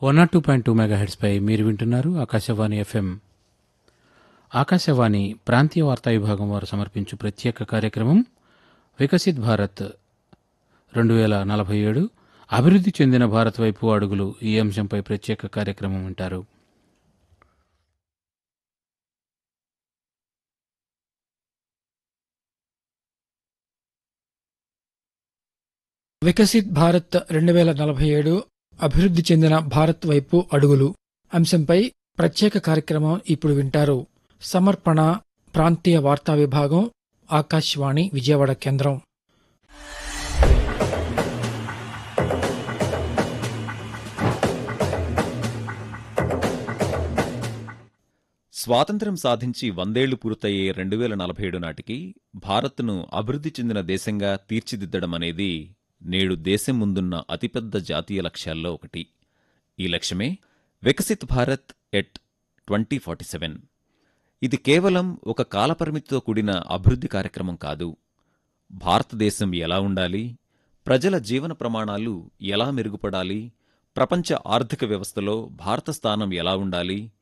one nought two point two మెగాహెడ్స్పై మీరు వింటున్నారు ఆకాశవాణి ఎఫ్ఎం ఆకాశవాణి ప్రాంతీయ వార్తా విభాగం వారు సమర్పించు ప్రత్యేక కార్యక్రమం వికసిత్ భారత్ రెండు వేల నలభై ఏడు అభివృద్ధి చెందిన భారత్ వైపు అడుగులు ఈ అంశంపై ప్రత్యేక కార్యక్రమం వింటారు వికసిత్ భారత్ రెండు వేల నలభై ఏడు అభివృద్ధి చెందిన భారత్ వైపు అడుగులు అంశంపై ప్రత్యేక కార్యక్రమం ఇప్పుడు వింటారు సమర్పణ ప్రాంతీయ వార్తా విభాగం ఆకాశవాణి విజయవాడ కేంద్రం స్వాతంత్ర్యం సాధించి వందేళ్లు పూర్తయ్యే రెండు వేల నలభై ఏడు నాటికి భారత్ను అభివృద్ధి చెందిన దేశంగా తీర్చిదిద్దడం అనేది నేడు దేశం ముందున్న అతిపెద్ద జాతీయ లక్ష్యాల్లో ఒకటి ఈ లక్ష్యమే Viksit Bharat at twenty forty seven ఇది కేవలం ఒక కాలపరిమితితో కూడిన అభివృద్ధి కార్యక్రమం కాదు భారతదేశం ఎలా ఉండాలి ప్రజల జీవన ప్రమాణాలు ఎలా మెరుగుపడాలి ప్రపంచ ఆర్థిక వ్యవస్థలో భారత స్థానం ఎలా ఉండాలి